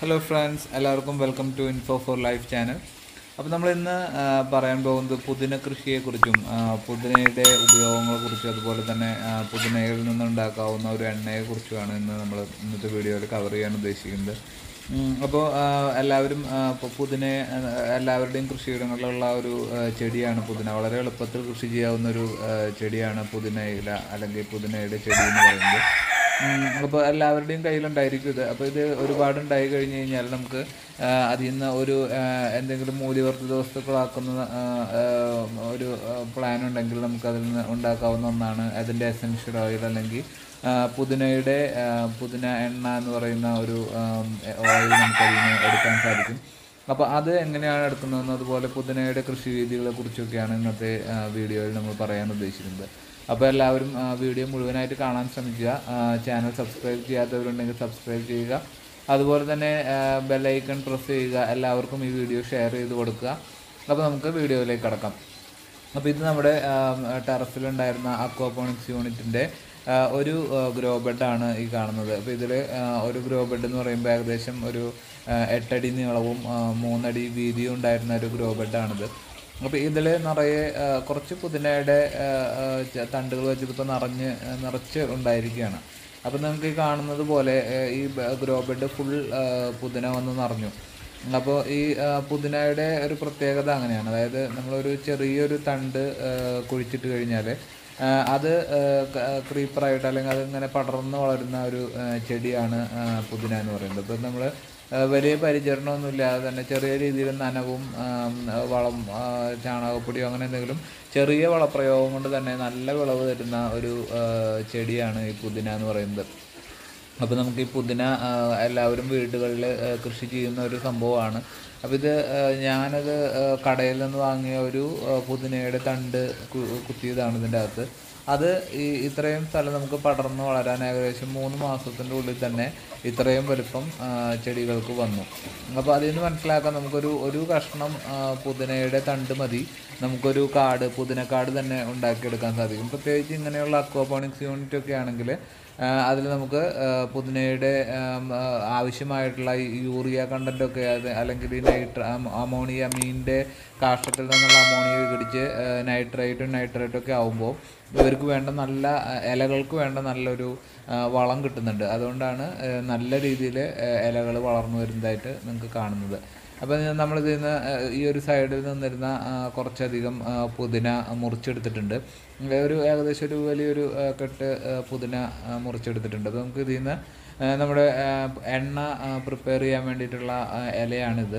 hello friends എല്ലാവർക്കും welcome to info for life channel അപ്പോൾ നമ്മൾ ഇന്ന് ആ, പറയാൻ പോകുന്നത് പുതിന കൃഷിയെക്കുറിച്ചും ആ, പുതിനയുടെ ഉപയോഗങ്ങളെക്കുറിച്ചും അതുപോലെ തന്നെ ആ, പുതിനയിൽ നിന്നുണ്ടാക്കാവുന്ന ഒരു എണ്ണയെക്കുറിച്ചുമാണ് ഇന്ന് നമ്മൾ ഇന്നത്തെ വീഡിയോയിൽ കവർ ചെയ്യാൻ ഉദ്ദേശിക്കുന്നത് ഉം, അപ്പോൾ ആ, എല്ലാവരും ആ, ഇപ്പോൾ പുതിന ആ, എല്ലാവരുടെയും കൃഷിയിടങ്ങളിലുള്ള ഒരു ആ, ചെടിയാണ് പുതിന വളരെ എളുപ്പത്തിൽ കൃഷി ചെയ്യാവുന്ന ഒരു ആ, ചെടിയാണ് പുതിനയില അല്ലെങ്കിൽ പുതിനയുടെ ചെടി എന്ന് പറയുന്നത് അപ്പോൾ എല്ലാവരുടെയും കയ്യിലുണ്ടായിരിക്കും ഇത് അപ്പോൾ ഇത് ഒരുപാട് ഉണ്ടായി കഴിഞ്ഞ് കഴിഞ്ഞാൽ നമുക്ക് ആ, അതിൽ നിന്ന് ഒരു ആ, എന്തെങ്കിലും മൂല്യവർദ്ധിത വസ്തുക്കളാക്കുന്ന ആ, ആ, ഒരു പ്ലാൻ ഉണ്ടെങ്കിൽ നമുക്ക് അതിൽ നിന്ന് ഉണ്ടാക്കാവുന്ന ഒന്നാണ് അതിൻ്റെ എസെൻഷ്യൽ ഓയിൽ അല്ലെങ്കിൽ ആ, പുതിനയുടെ ആ, പുതിന എണ്ണ എന്ന് പറയുന്ന ഒരു ഓയിൽ നമുക്ക് അതിൽ നിന്ന് എടുക്കാൻ സാധിക്കും അപ്പോൾ അത് എങ്ങനെയാണ് എടുക്കുന്നതെന്ന് അതുപോലെ പുതിനയുടെ കൃഷി രീതികളെ കുറിച്ചൊക്കെയാണ് ഇന്നത്തെ ആ, വീഡിയോയിൽ നമ്മൾ പറയാൻ ഉദ്ദേശിക്കുന്നത് അപ്പോൾ എല്ലാവരും ആ, വീഡിയോ മുഴുവനായിട്ട് കാണാൻ ശ്രമിക്കുക ആ, ചാനൽ സബ്സ്ക്രൈബ് ചെയ്യാത്തവരുണ്ടെങ്കിൽ സബ്സ്ക്രൈബ് ചെയ്യുക അതുപോലെ തന്നെ ബെല്ലൈക്കൺ പ്രസ് ചെയ്യുക എല്ലാവർക്കും ഈ വീഡിയോ ഷെയർ ചെയ്ത് കൊടുക്കുക അപ്പോൾ നമുക്ക് വീഡിയോയിലേക്ക് കടക്കാം അപ്പോൾ ഇത് നമ്മുടെ ടെറസിലുണ്ടായിരുന്ന അക്വാപോണിക്സ് യൂണിറ്റിൻ്റെ ഒരു ഗ്രോ ബെഡാണ് ഈ കാണുന്നത് അപ്പോൾ ഇതിൽ ഒരു ഗ്രോ ബെഡ് എന്ന് പറയുമ്പോൾ ഏകദേശം ഒരു ആ, എട്ടടി നീളവും ആ, മൂന്നടി വീതിയും ഉണ്ടായിരുന്ന ഒരു ഗ്രോ ബെഡാണിത് അപ്പോൾ ഇതിൽ നിറയെ ആ, കുറച്ച് പുതിനയുടെ ആ, ആ, ച- തണ്ടുകൾ വെച്ചിട്ട് ഇപ്പോൾ നിറഞ്ഞ് ആ, നിറച്ച് ഉണ്ടായിരിക്കുകയാണ് അപ്പോൾ നിങ്ങൾക്ക് ഈ കാണുന്നത് പോലെ ആ, ഈ ഗ്രോ ബെഡ് ഫുൾ പുതിന വന്ന് നിറഞ്ഞു അപ്പോൾ ഈ ആ, പുതിനയുടെ ഒരു പ്രത്യേകത അങ്ങനെയാണ് അതായത് നമ്മളൊരു ചെറിയൊരു തണ്ട് ആ, കുഴിച്ചിട്ട് കഴിഞ്ഞാൽ ആ, അത് ക്രീപ്പറായിട്ട് അല്ലെങ്കിൽ അതിങ്ങനെ പടർന്ന് വളരുന്ന ഒരു ആ, ചെടിയാണ് ആ, പുതിന എന്ന് പറയുന്നത് ഇപ്പം നമ്മൾ വലിയ പരിചരണമൊന്നുമില്ലാതെ തന്നെ ചെറിയ രീതിയിൽ നനവും ആം, വളം ആ, ചാണകപ്പൊടിയോ അങ്ങനെ എന്തെങ്കിലും ചെറിയ വളപ്രയോഗം കൊണ്ട് തന്നെ നല്ല വിളവ് തരുന്ന ഒരു ആ, ചെടിയാണ് ഈ പുതിന എന്ന് പറയുന്നത് അപ്പോൾ നമുക്ക് ഈ പുതിന ആ, എല്ലാവരും വീടുകളിൽ ആ, കൃഷി ചെയ്യുന്ന ഒരു സംഭവമാണ് അപ്പോൾ ഇത് ആ, ഞാനത് ആ, കടയിൽ നിന്ന് വാങ്ങിയ ഒരു ആ, പുതിനയുടെ തണ്ട് കു- കുത്തിയതാണ് ഇതിൻ്റെ അകത്ത് അത് ഈ ഇത്രയും സ്ഥലം നമുക്ക് പടർന്ന് വളരാൻ ഏകദേശം മൂന്ന് മാസത്തിൻ്റെ ഉള്ളിൽ തന്നെ ഇത്രയും വലുപ്പം ആ, ചെടികൾക്ക് വന്നു അപ്പോൾ അതിൽ നിന്ന് മനസ്സിലാക്കാൻ നമുക്കൊരു ഒരു കഷ്ണം ആ, പുതിനയുടെ തണ്ട് മതി നമുക്കൊരു കാട് പുതിനക്കാട് തന്നെ ഉണ്ടാക്കിയെടുക്കാൻ സാധിക്കും പ്രത്യേകിച്ച് ഇങ്ങനെയുള്ള അക്വാപോണിക്സ് യൂണിറ്റ് ഒക്കെ ആണെങ്കിൽ അതിൽ നമുക്ക് ആ, പുതിനയുടെ ആം, ആ, ആവശ്യമായിട്ടുള്ള ഈ യൂറിയ കണ്ടൻ്റ് ഒക്കെ അത് അല്ലെങ്കിൽ ഈ നൈട്ര അമോണിയ മീനിൻ്റെ കാഷ്ടത്തിൽ നിന്നുള്ള അമോണിയ വിഘടിച്ച് നൈട്രേറ്റും നൈട്രേറ്റും ഒക്കെ ആവുമ്പോൾ ഇവർക്ക് വേണ്ട നല്ല ആ, ഇലകൾക്ക് വേണ്ട നല്ലൊരു ആ, വളം കിട്ടുന്നുണ്ട് അതുകൊണ്ടാണ് ആ, നല്ല രീതിയിൽ ഇലകൾ വളർന്നു വരുന്നതായിട്ട് നിങ്ങൾക്ക് കാണുന്നത് അപ്പോൾ നമ്മളിതിൽ നിന്ന് ആ, ഈ ഒരു സൈഡിൽ നിന്നിരുന്ന ആ, കുറച്ചധികം ആ, പുതിന മുറിച്ചെടുത്തിട്ടുണ്ട് ഇവിടെ ഒരു ഏകദേശം ഒരു വലിയൊരു ആ, കെട്ട് ആ, പുതിന ആ, മുറിച്ചെടുത്തിട്ടുണ്ട് അപ്പോൾ നമുക്ക് ഇതിൽ നിന്ന് ആ, നമ്മുടെ ആ, എണ്ണ പ്രിപ്പയർ ചെയ്യാൻ വേണ്ടിയിട്ടുള്ള ആ, ഇലയാണിത്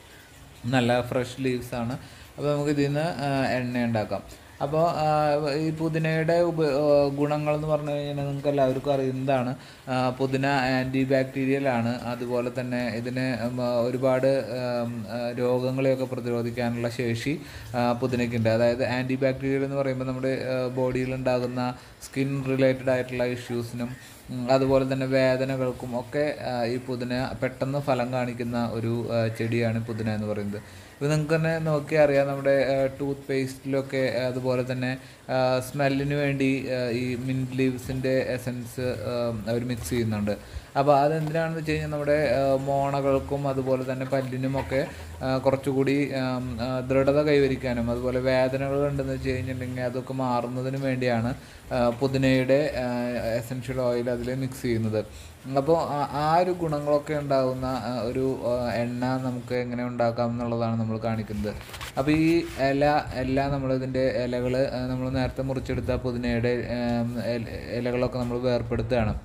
നല്ല ഫ്രഷ് ലീവ്സ് ആണ് അപ്പോൾ നമുക്ക് ഇതിൽ നിന്ന് ആ, എണ്ണ ഉണ്ടാക്കാം അപ്പോൾ ആ, ഈ പുതിനയുടെ ഉപ ആ, ഗുണങ്ങളെന്ന് പറഞ്ഞു കഴിഞ്ഞാൽ നിങ്ങൾക്ക് എല്ലാവർക്കും അറിയുന്നതാണ് ആ, പുതിന ആൻറ്റി ബാക്ടീരിയൽ ആണ് അതുപോലെ തന്നെ ഇതിന് ഉം, ആ, ഒരുപാട് ഉം, ആ, രോഗങ്ങളെയൊക്കെ പ്രതിരോധിക്കാനുള്ള ശേഷി ആ, പുതിനയ്ക്കുണ്ട് അതായത് ആൻറ്റി ബാക്ടീരിയൽ എന്ന് പറയുമ്പോൾ നമ്മുടെ ബോഡിയിൽ ഉണ്ടാകുന്ന സ്കിൻ റിലേറ്റഡ് ആയിട്ടുള്ള ഇഷ്യൂസിനും ഉം, അതുപോലെ തന്നെ വേദനകൾക്കും ഒക്കെ ആ, ഈ പുതിന പെട്ടെന്ന് ഫലം കാണിക്കുന്ന ഒരു ആ, ചെടിയാണ് പുതിന എന്ന് പറയുന്നത് ഇത് നിങ്ങൾക്ക് തന്നെ നോക്കിയാൽ അറിയാം നമ്മുടെ ടൂത്ത് പേസ്റ്റിലൊക്കെ അതുപോലെ തന്നെ സ്മെല്ലിന് വേണ്ടി ആ, ഈ മിൻറ്റ് ലീവ്സിൻ്റെ എസൻസ് അവർ മിക്സ് ചെയ്യുന്നുണ്ട് അപ്പോൾ അതെന്തിനാണെന്ന് വെച്ച് കഴിഞ്ഞാൽ നമ്മുടെ ആ, മോണകൾക്കും അതുപോലെ തന്നെ പല്ലിനുമൊക്കെ ആ, കുറച്ചുകൂടി ആം, ആ, ദൃഢത കൈവരിക്കാനും അതുപോലെ വേദനകൾ ഉണ്ടെന്ന് വെച്ച് കഴിഞ്ഞിട്ടുണ്ടെങ്കിൽ അതൊക്കെ മാറുന്നതിന് വേണ്ടിയാണ് ആ, പുതിനയുടെ എസൻഷ്യൽ ഓയിൽ അതിൽ മിക്സ് ചെയ്യുന്നത് അപ്പോൾ ആ- ആ ഒരു ഗുണങ്ങളൊക്കെ ഉണ്ടാകുന്ന ആ, ഒരു ആ, എണ്ണ നമുക്ക് എങ്ങനെ ഉണ്ടാക്കാം എന്നുള്ളതാണ് നമ്മൾ കാണിക്കുന്നത് അപ്പോൾ ഈ ഇല എല്ലാം നമ്മളിതിൻ്റെ ഇലകൾ നമ്മൾ നേരത്തെ മുറിച്ചെടുത്ത പുതിനയുടെ ആം, ഇല- ഇലകളൊക്കെ നമ്മൾ വേർപ്പെടുത്തുകയാണ്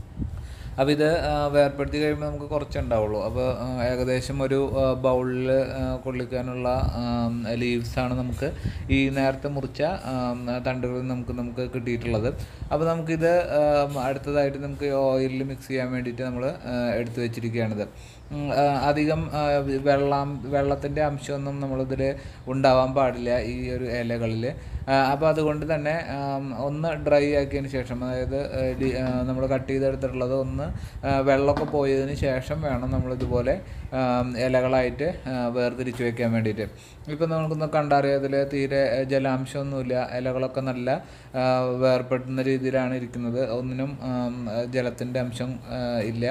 അപ്പോൾ ഇത് ആ, വേർപ്പെടുത്തി കഴിയുമ്പോൾ നമുക്ക് കുറച്ചുണ്ടാവുള്ളൂ അപ്പോൾ ആ, ഏകദേശം ഒരു ബൗളിൽ കൊള്ളിക്കാനുള്ള ലീവ്സാണ് നമുക്ക് ഈ നേരത്തെ മുറിച്ച തണ്ടുകളിൽ നമുക്ക് നമുക്ക് കിട്ടിയിട്ടുള്ളത് അപ്പോൾ നമുക്കിത് ആ, അടുത്തതായിട്ട് നമുക്ക് ഓയിലിൽ മിക്സ് ചെയ്യാൻ വേണ്ടിയിട്ട് നമ്മൾ എടുത്തു വെച്ചിരിക്കുകയാണിത് ഉം, ആ, അധികം ആ, വെള്ളം വെള്ളത്തിൻ്റെ അംശമൊന്നും നമ്മളിതിൽ ഉണ്ടാവാൻ പാടില്ല ഈ ഒരു ഇലകളിൽ അപ്പോൾ അതുകൊണ്ട് തന്നെ ആം, ഒന്ന് ഡ്രൈ ആക്കിയതിന് ശേഷം അതായത് നമ്മൾ കട്ട് ചെയ്തെടുത്തിട്ടുള്ളത് ഒന്ന് ആ, വെള്ളമൊക്കെ പോയതിന് ശേഷം വേണം നമ്മളിതുപോലെ ആം, ഇലകളായിട്ട് ആ, വേർതിരിച്ച് വെക്കാൻ വേണ്ടിയിട്ട് ഇപ്പം നമുക്കൊന്ന് കണ്ടറിയാം അതിൽ തീരെ ആ, ജലാംശമൊന്നുമില്ല ഇലകളൊക്കെ നല്ല ആ, വേർപെടുന്ന രീതിയിലാണ് ഇരിക്കുന്നത് ഒന്നിനും ജലത്തിൻ്റെ അംശം ആ, ഇല്ല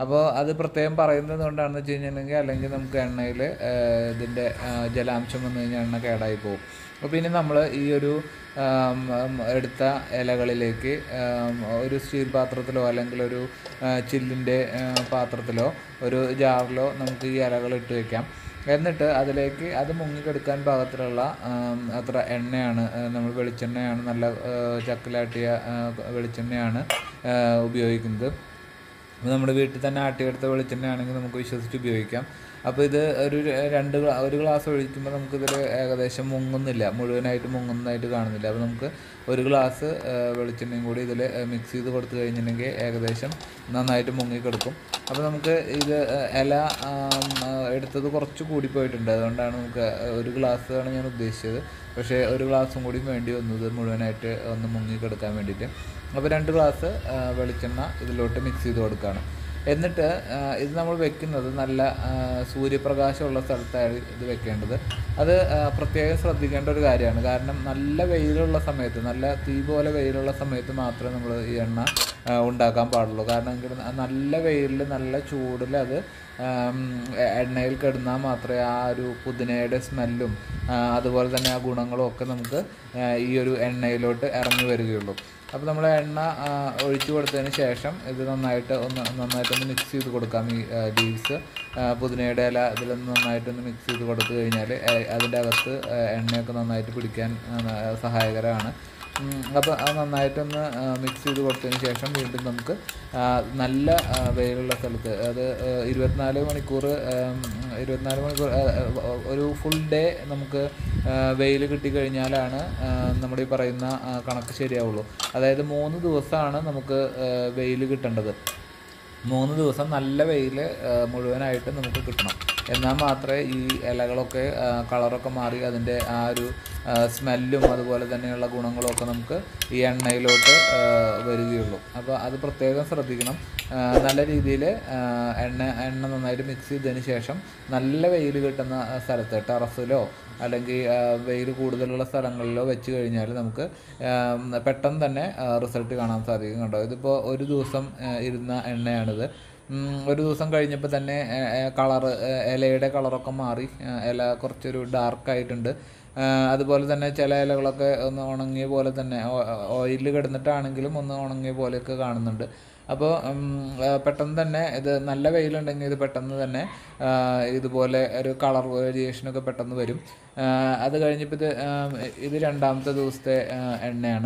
അപ്പോൾ അത് പ്രത്യേകം പറയുന്നത് കൊണ്ടാണെന്ന് വെച്ച് കഴിഞ്ഞിട്ടുണ്ടെങ്കിൽ അല്ലെങ്കിൽ നമുക്ക് എണ്ണയിൽ ഇതിൻ്റെ ആ, ജലാംശം വന്നു കഴിഞ്ഞാൽ എണ്ണ കേടായി പോകും അപ്പോൾ പിന്നെ നമ്മൾ ഈ ഒരു ആം, ഉം, എടുത്ത ഇലകളിലേക്ക് ആം, ഒരു സ്റ്റീൽ പാത്രത്തിലോ അല്ലെങ്കിൽ ഒരു ആ, ചില്ലിൻ്റെ ആ, പാത്രത്തിലോ ഒരു ജാറിലോ നമുക്ക് ഈ ഇലകൾ ഇട്ട് വയ്ക്കാം എന്നിട്ട് അതിലേക്ക് അത് മുങ്ങിക്കെടുക്കാൻ പാകത്തിലുള്ള ആം, അത്ര എണ്ണയാണ് ആ, നമ്മൾ വെളിച്ചെണ്ണയാണ് നല്ല ആ, ചക്കിലാട്ടിയ ആ, വെളിച്ചെണ്ണയാണ് ആ, ഉപയോഗിക്കുന്നത് ഇത് നമ്മുടെ വീട്ടിൽ തന്നെ ആട്ടിയെടുത്ത വെളിച്ചെണ്ണയാണെങ്കിൽ നമുക്ക് വിശ്വസിച്ച് ഉപയോഗിക്കാം അപ്പോൾ ഇത് ഒരു ര- രണ്ട് ഗ്ലാ- ഒരു ഗ്ലാസ് ഒഴിക്കുമ്പോൾ നമുക്കിതിൽ ഏകദേശം മുങ്ങുന്നില്ല മുഴുവനായിട്ട് മുങ്ങുന്നതായിട്ട് കാണുന്നില്ല അപ്പോൾ നമുക്ക് ഒരു ഗ്ലാസ് ആ, വെളിച്ചെണ്ണയും കൂടി ഇതിൽ മിക്സ് ചെയ്ത് കൊടുത്തു കഴിഞ്ഞിട്ടുണ്ടെങ്കിൽ ഏകദേശം നന്നായിട്ട് മുങ്ങിക്കെടുക്കും അപ്പോൾ നമുക്ക് ഇത് ആ, ഇല ആം, ആ, എടുത്തത് കുറച്ച് കൂടിപ്പോയിട്ടുണ്ട് അതുകൊണ്ടാണ് നമുക്ക് ഒരു ഗ്ലാസ് ആണ് ഞാൻ ഉദ്ദേശിച്ചത് പക്ഷേ ഒരു ഗ്ലാസും കൂടി വേണ്ടി വന്നു ഇത് മുഴുവനായിട്ട് ഒന്ന് മുങ്ങിക്കെടുക്കാൻ വേണ്ടിയിട്ട് അപ്പോൾ രണ്ട് ഗ്ലാസ് ആ, വെളിച്ചെണ്ണ ഇതിലോട്ട് മിക്സ് ചെയ്ത് കൊടുക്കുകയാണ് എന്നിട്ട് ആ, ഇത് നമ്മൾ വെക്കുന്നത് നല്ല ആ, സൂര്യപ്രകാശമുള്ള സ്ഥലത്താണ് ഇത് വെക്കേണ്ടത് അത് ആ, പ്രത്യേകം ശ്രദ്ധിക്കേണ്ട ഒരു കാര്യമാണ് കാരണം നല്ല വെയിലുള്ള സമയത്ത് നല്ല തീ പോലെ വെയിലുള്ള സമയത്ത് മാത്രമേ നമ്മൾ ഈ എണ്ണ ആ, ഉണ്ടാക്കാൻ പാടുള്ളൂ കാരണം എങ്കിൽ നല്ല വെയിലിൽ നല്ല ചൂടിൽ അത് ആം, എ- എണ്ണയിൽ കിടന്നാൽ മാത്രമേ ആ ഒരു പുതിനയുടെ സ്മെല്ലും അതുപോലെ തന്നെ ആ ഗുണങ്ങളും ഒക്കെ നമുക്ക് ആ, ഈ ഒരു എണ്ണയിലോട്ട് ഇറങ്ങി വരികയുള്ളൂ അപ്പോൾ നമ്മൾ എണ്ണ ആ, ഒഴിച്ചു കൊടുത്തതിന് ശേഷം ഇത് നന്നായിട്ട് ഒന്ന് നന്നായിട്ടൊന്ന് മിക്സ് ചെയ്ത് കൊടുക്കാം ഈ ലീവ്സ് പുതിനയുടെ ഇല ഇതിലൊന്ന് നന്നായിട്ടൊന്ന് മിക്സ് ചെയ്ത് കൊടുത്തു കഴിഞ്ഞാൽ അതിൻ്റെ അകത്ത് ആ, എണ്ണയൊക്കെ നന്നായിട്ട് പിടിക്കാൻ ആ, സഹായകരമാണ് അപ്പോൾ അത് നന്നായിട്ടൊന്ന് മിക്സ് ചെയ്ത് കൊടുത്തതിന് ശേഷം വീണ്ടും നമുക്ക് ആ, നല്ല ആ, വെയിലുള്ള സ്ഥലത്ത് അത് ആ, ഇരുപത്തിനാല് മണിക്കൂർ ആം, ഇരുപത്തിനാല് മണിക്കൂർ ആ, ആ, ഒരു ഫുൾ ഡേ നമുക്ക് വെയിൽ കിട്ടിക്കഴിഞ്ഞാലാണ് ആ, നമ്മുടെ ഈ പറയുന്ന ആ, കണക്ക് ശരിയാവുള്ളൂ അതായത് മൂന്ന് ദിവസമാണ് നമുക്ക് വെയിൽ കിട്ടേണ്ടത് മൂന്ന് ദിവസം നല്ല വെയിൽ മുഴുവനായിട്ട് നമുക്ക് കിട്ടണം എന്നാൽ മാത്രമേ ഈ ഇലകളൊക്കെ ആ, കളറൊക്കെ മാറി അതിൻ്റെ ആ ഒരു ആ, സ്മെല്ലും അതുപോലെ തന്നെയുള്ള ഗുണങ്ങളൊക്കെ നമുക്ക് ഈ എണ്ണയിലോട്ട് ആ, വരികയുള്ളൂ അപ്പോൾ അത് പ്രത്യേകം ശ്രദ്ധിക്കണം ആ, നല്ല രീതിയിൽ എണ്ണ എണ്ണ നന്നായിട്ട് മിക്സ് ചെയ്തതിന് ശേഷം നല്ല വെയിൽ കിട്ടുന്ന സ്ഥലത്ത് ടെറസിലോ അല്ലെങ്കിൽ വെയിൽ കൂടുതലുള്ള സ്ഥലങ്ങളിലോ വെച്ച് കഴിഞ്ഞാൽ നമുക്ക് ആ, പെട്ടെന്ന് തന്നെ റിസൾട്ട് കാണാൻ സാധിക്കും കണ്ടോ ഇതിപ്പോൾ ഒരു ദിവസം ആ, ഇരുന്ന എണ്ണയാണിത് ഉം, ഒരു ദിവസം കഴിഞ്ഞപ്പോൾ തന്നെ കളറ് ഇലയുടെ കളറൊക്കെ മാറി ആ, ഇല കുറച്ചൊരു ഡാർക്കായിട്ടുണ്ട് അതുപോലെ തന്നെ ചില ഇലകളൊക്കെ ഒന്ന് ഉണങ്ങിയ പോലെ തന്നെ ഓയിൽ കിടന്നിട്ടാണെങ്കിലും ഒന്ന് ഉണങ്ങിയ പോലെയൊക്കെ കാണുന്നുണ്ട് അപ്പോൾ പെട്ടെന്ന് തന്നെ ഇത് നല്ല വെയിലുണ്ടെങ്കിൽ ഇത് പെട്ടെന്ന് തന്നെ ആ, ഇതുപോലെ ഒരു കളർ വേരിയേഷനൊക്കെ പെട്ടെന്ന് വരും ആ, അത് കഴിഞ്ഞപ്പോൾ ഇത് ആ, ഇത് രണ്ടാമത്തെ ദിവസത്തെ ആ, എണ്ണയാണ്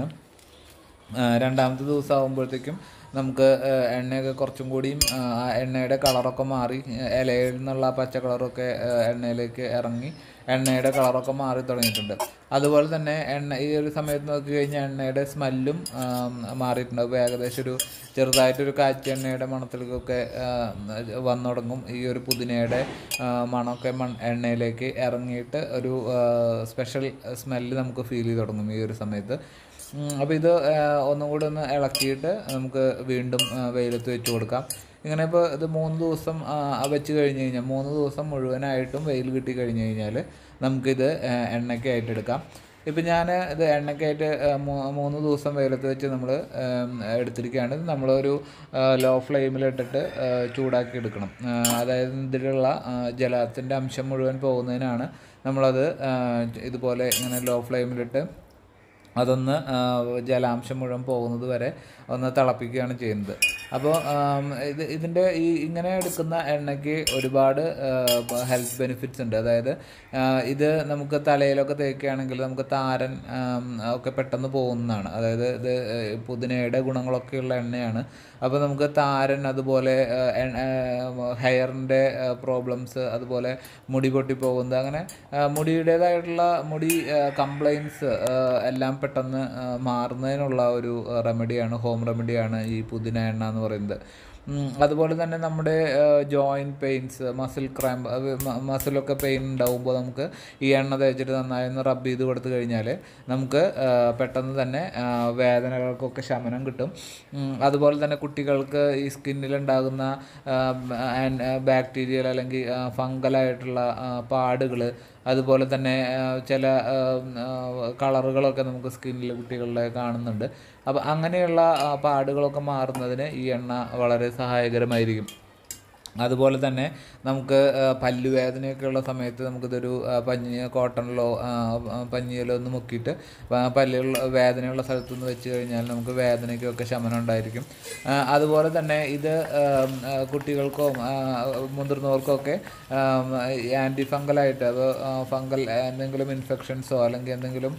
ആ, രണ്ടാമത്തെ ദിവസം ആകുമ്പോഴത്തേക്കും നമുക്ക് ആ, എണ്ണയൊക്കെ കുറച്ചും കൂടിയും ആ, ആ എണ്ണയുടെ കളറൊക്കെ മാറി ആ, ഇലയിൽ നിന്നുള്ള ആ പച്ച കളറൊക്കെ ആ, എണ്ണയിലേക്ക് ഇറങ്ങി എണ്ണയുടെ കളറൊക്കെ മാറി തുടങ്ങിയിട്ടുണ്ട് അതുപോലെ തന്നെ എണ്ണ ഈ ഒരു സമയത്ത് നോക്കി കഴിഞ്ഞാൽ എണ്ണയുടെ സ്മെല്ലും മാറിയിട്ടുണ്ട് അപ്പോൾ ഏകദേശം ഒരു ചെറുതായിട്ടൊരു കാച്ചി എണ്ണയുടെ മണത്തിലേക്കൊക്കെ ആ, വന്നു തുടങ്ങും ഈ ഒരു പുതിനയുടെ ആ, മണമൊക്കെ മൺ എണ്ണയിലേക്ക് ഇറങ്ങിയിട്ട് ഒരു സ്പെഷ്യൽ സ്മെല്ല് നമുക്ക് ഫീൽ ചെയ്ത് തുടങ്ങും ഈ ഒരു സമയത്ത് അപ്പോൾ ഇത് ആ, ഒന്നും കൂടി ഒന്ന് ഇളക്കിയിട്ട് നമുക്ക് വീണ്ടും ആ, വെയിലത്ത് വെച്ച് കൊടുക്കാം ഇങ്ങനെ ഇപ്പോൾ ഇത് മൂന്ന് ദിവസം ആ, വെച്ച് കഴിഞ്ഞ് കഴിഞ്ഞാൽ മൂന്ന് ദിവസം മുഴുവനായിട്ടും വെയിൽ കിട്ടി കഴിഞ്ഞ് കഴിഞ്ഞാൽ നമുക്കിത് ആ, എണ്ണയ്ക്കായിട്ട് എടുക്കാം ഇപ്പം ഞാൻ ഇത് എണ്ണയ്ക്കായിട്ട് ആ, മൂ- മൂന്ന് ദിവസം വെയിലത്ത് വെച്ച് നമ്മൾ എടുത്തിരിക്കുകയാണ് ഇത് നമ്മളൊരു ലോ ഫ്ലെയിമിലിട്ടിട്ട് ആ, ചൂടാക്കി എടുക്കണം ആ, അതായത് ഇതിലുള്ള ആ, ജലത്തിൻ്റെ അംശം മുഴുവൻ പോകുന്നതിനാണ് നമ്മളത് ആ, ഇതുപോലെ ഇങ്ങനെ ലോ ഫ്ലെയിമിലിട്ട് അതൊന്ന് ആ, ജലാംശം മുഴുവൻ പോകുന്നത് വരെ ഒന്ന് തിളപ്പിക്കുകയാണ് ചെയ്യുന്നത് അപ്പോൾ ആം, ഇത് ഇതിൻ്റെ ഈ ഇങ്ങനെ എടുക്കുന്ന എണ്ണയ്ക്ക് ഒരുപാട് ഹെൽത്ത് ബെനിഫിറ്റ്സ് ഉണ്ട് അതായത് ആ, ഇത് നമുക്ക് തലയിലൊക്കെ തേക്കുകയാണെങ്കിൽ നമുക്ക് താരൻ ആം, ഒക്കെ പെട്ടെന്ന് പോകുന്നതാണ് അതായത് ഇത് ഏഹ്, പുതിനയുടെ ഗുണങ്ങളൊക്കെയുള്ള എണ്ണയാണ് അപ്പോൾ നമുക്ക് താരൻ അതുപോലെ ഹെയറിൻ്റെ പ്രോബ്ലംസ് അതുപോലെ മുടി പൊട്ടിപ്പോകുന്നത് അങ്ങനെ ആ, മുടിയുടേതായിട്ടുള്ള മുടി കംപ്ലൈൻസ് എല്ലാം പെട്ടെന്ന് ആ, മാറുന്നതിനുള്ള ഒരു റെമഡിയാണ് ഹോം റെമഡിയാണ് ഈ പുതിന എണ്ണ എന്ന് പറയുന്നത് ഉം, അതുപോലെ തന്നെ നമ്മുടെ ജോയിൻറ്റ് പെയിൻസ് മസിൽ ക്രാമ്പ് മസിലൊക്കെ പെയിൻ ഉണ്ടാകുമ്പോൾ നമുക്ക് ഈ എണ്ണ തേച്ചിട്ട് നന്നായി ഒന്ന് റബ്ബ് ചെയ്ത് കൊടുത്തു കഴിഞ്ഞാൽ നമുക്ക് ആ, പെട്ടെന്ന് തന്നെ ആ, വേദനകൾക്കൊക്കെ ശമനം കിട്ടും ഉം, അതുപോലെ തന്നെ കുട്ടികൾക്ക് ഈ സ്കിന്നിലുണ്ടാകുന്ന ബാക്ടീരിയൽ അല്ലെങ്കിൽ ഫംഗലായിട്ടുള്ള പാടുകൾ അതുപോലെ തന്നെ ആ, ചില കളറുകളൊക്കെ നമുക്ക് സ്കിന്നിൽ കുട്ടികളുടെ കാണുന്നുണ്ട് അപ്പോൾ അങ്ങനെയുള്ള ആ, പാടുകളൊക്കെ മാറുന്നതിന് ഈ എണ്ണ വളരെ സഹായകരമായിരിക്കും അതുപോലെ തന്നെ നമുക്ക് ആ, പല്ലുവേദനയൊക്കെ ഉള്ള സമയത്ത് നമുക്കിതൊരു ആ, പഞ്ഞി കോട്ടണിലോ ആ, ആ, പഞ്ഞിയിലോ ഒന്ന് മുക്കിയിട്ട് പ- പല്ലുള്ള വേദനയുള്ള സ്ഥലത്ത് നിന്ന് വെച്ച് കഴിഞ്ഞാൽ നമുക്ക് വേദനയ്ക്കൊക്കെ ശമനം ഉണ്ടായിരിക്കും ആ, അതുപോലെ തന്നെ ഇത് ആ, ആ, കുട്ടികൾക്കോ ആ, മുതിർന്നവർക്കോ ഒക്കെ ആൻറ്റി ഫംഗലായിട്ട് അത് ഫംഗൽ എന്തെങ്കിലും ഇൻഫെക്ഷൻസോ അല്ലെങ്കിൽ എന്തെങ്കിലും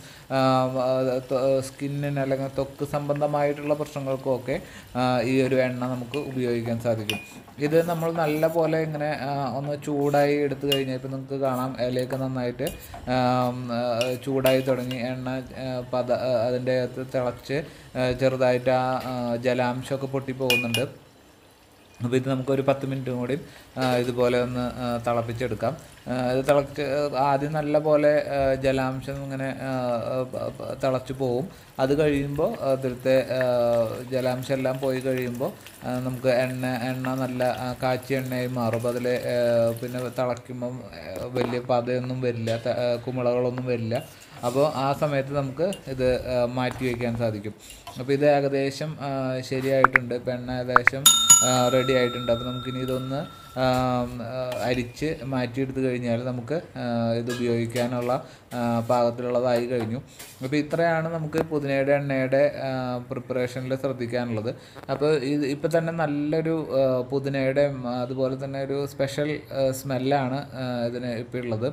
സ്കിന്നിന് അല്ലെങ്കിൽ ത്വക്ക് സംബന്ധമായിട്ടുള്ള പ്രശ്നങ്ങൾക്കോ ഒക്കെ ആ, ഈ ഒരു എണ്ണ നമുക്ക് ഉപയോഗിക്കാൻ സാധിക്കും ഇത് നമ്മൾ നല്ല പോലെ ഇങ്ങനെ ആ, ഒന്ന് ചൂടായി എടുത്തു കഴിഞ്ഞാൽ ഇപ്പം നിങ്ങൾക്ക് കാണാം ഇലയൊക്കെ നന്നായിട്ട് ആം, ആ, ചൂടായി തുടങ്ങി എണ്ണ ആ, പത ആ, അതിൻ്റെ അകത്ത് തിളച്ച് ആ, ചെറുതായിട്ട് ആ ആ, ജലാംശമൊക്കെ പൊട്ടി പോകുന്നുണ്ട് അപ്പോൾ ഇത് നമുക്കൊരു പത്ത് മിനിറ്റും കൂടി ആ, ഇതുപോലെ ഒന്ന് ആ, തിളപ്പിച്ചെടുക്കാം ആ, ഇത് തിളച്ച് ആദ്യം നല്ല പോലെ ആ, ജലാംശം ഇങ്ങനെ ആ, ആ, പ- പ- തിളച്ച് പോവും അത് കഴിയുമ്പോൾ അതിലത്തെ ആ, ജലാംശം എല്ലാം പോയി കഴിയുമ്പോൾ ആ, നമുക്ക് എണ്ണ എണ്ണ നല്ല ആ, കാച്ചിയ എണ്ണയായി മാറും അപ്പോൾ അതിൽ പിന്നെ തിളയ്ക്കുമ്പം ആ, വലിയ പതയൊന്നും വരില്ല ത- ആ, കുമിളകളൊന്നും വരില്ല അപ്പോൾ ആ സമയത്ത് നമുക്ക് ഇത് ആ, മാറ്റി വയ്ക്കാൻ സാധിക്കും അപ്പോൾ ഇത് ഏകദേശം ആ, ശരിയായിട്ടുണ്ട് ഇപ്പം എണ്ണ ഏകദേശം റെഡി ആയിട്ടുണ്ട് അപ്പോൾ നമുക്കിനി ഇതൊന്ന് ആ, ആ, അരിച്ച് മാറ്റിയെടുത്ത് കഴിഞ്ഞാൽ നമുക്ക് ആ, ഇത് ഉപയോഗിക്കാനുള്ള ആ, പാകത്തിലുള്ളതായി കഴിഞ്ഞു അപ്പോൾ ഇത്രയാണ് നമുക്ക് പുതിനയുടെ എണ്ണയുടെ പ്രിപ്പറേഷനിൽ ശ്രദ്ധിക്കാനുള്ളത് അപ്പോൾ ഇത് ഇപ്പം തന്നെ നല്ലൊരു ആ, പുതിനയുടെ ഉം, അതുപോലെ തന്നെ ഒരു സ്പെഷ്യൽ സ്മെല്ലാണ് ഇതിന് ഇപ്പോൾ ഉള്ളത്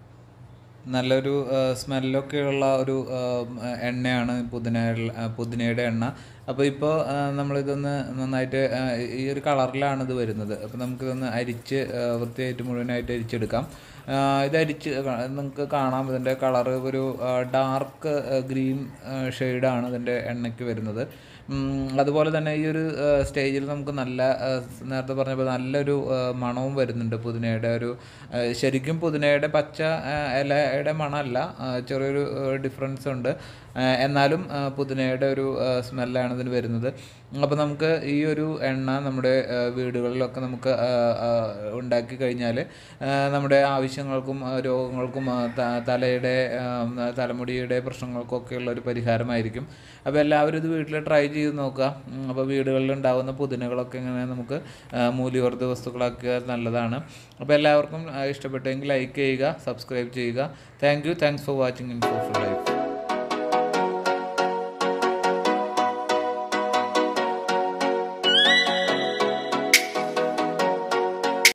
നല്ലൊരു സ്മെല്ലൊക്കെ ഉള്ള ഒരു ആ, എണ്ണയാണ് പുതിന പുതിനയുടെ എണ്ണ അപ്പോൾ ഇപ്പോൾ നമ്മളിതൊന്ന് നന്നായിട്ട് ആ, ഈ ഒരു കളറിലാണ് ഇത് വരുന്നത് അപ്പോൾ നമുക്കിതൊന്ന് അരിച്ച് ആ, വൃത്തിയായിട്ട് മുഴുവനായിട്ട് അരിച്ചെടുക്കാം ആ, ഇത് അരിച്ച് ക- നിങ്ങൾക്ക് കാണാം ഇതിൻ്റെ കളറ് ഒരു ഡാർക്ക് ഗ്രീൻ ഷെയ്ഡാണ് ഇതിൻ്റെ എണ്ണയ്ക്ക് വരുന്നത് ഉം, അതുപോലെ തന്നെ ഈ ഒരു സ്റ്റേജിൽ നമുക്ക് നല്ല ആ, സ് നേരത്തെ പറഞ്ഞപ്പോൾ നല്ലൊരു ആ, മണവും വരുന്നുണ്ട് പുതിനയുടെ ഒരു ആ, ശരിക്കും പുതിനയുടെ പച്ച ആ, ഇലയുടെ മണമല്ല ആ, ചെറിയൊരു ഡിഫറൻസ് ഉണ്ട് ആ, എന്നാലും ആ, പുതിനയുടെ ഒരു സ്മെല്ലാണ് ഇതിന് വരുന്നത് അപ്പോൾ നമുക്ക് ഈ ഒരു എണ്ണ നമ്മുടെ ആ, വീടുകളിലൊക്കെ നമുക്ക് ആ, ആ, ഉണ്ടാക്കി കഴിഞ്ഞാൽ നമ്മുടെ ആവശ്യങ്ങൾക്കും ആ, രോഗങ്ങൾക്കും ആ, ത- തലയുടെ ആ, തലമുടിയുടെ പ്രശ്നങ്ങൾക്കൊക്കെ ഉള്ള ഒരു പരിഹാരമായിരിക്കും അപ്പോൾ എല്ലാവരും ഇത് വീട്ടിൽ ട്രൈ ചെയ്ത് നോക്കുക ഉം, അപ്പോൾ വീടുകളിൽ ഉണ്ടാകുന്ന പുതിനകളൊക്കെ ഇങ്ങനെ നമുക്ക് ആ, മൂല്യവർദ്ധിത വസ്തുക്കളാക്കിയാൽ നല്ലതാണ് അപ്പോൾ എല്ലാവർക്കും ആ, ഇഷ്ടപ്പെട്ടെങ്കിൽ ലൈക്ക് ചെയ്യുക സബ്സ്ക്രൈബ് ചെയ്യുക thank you thanks for watching info for life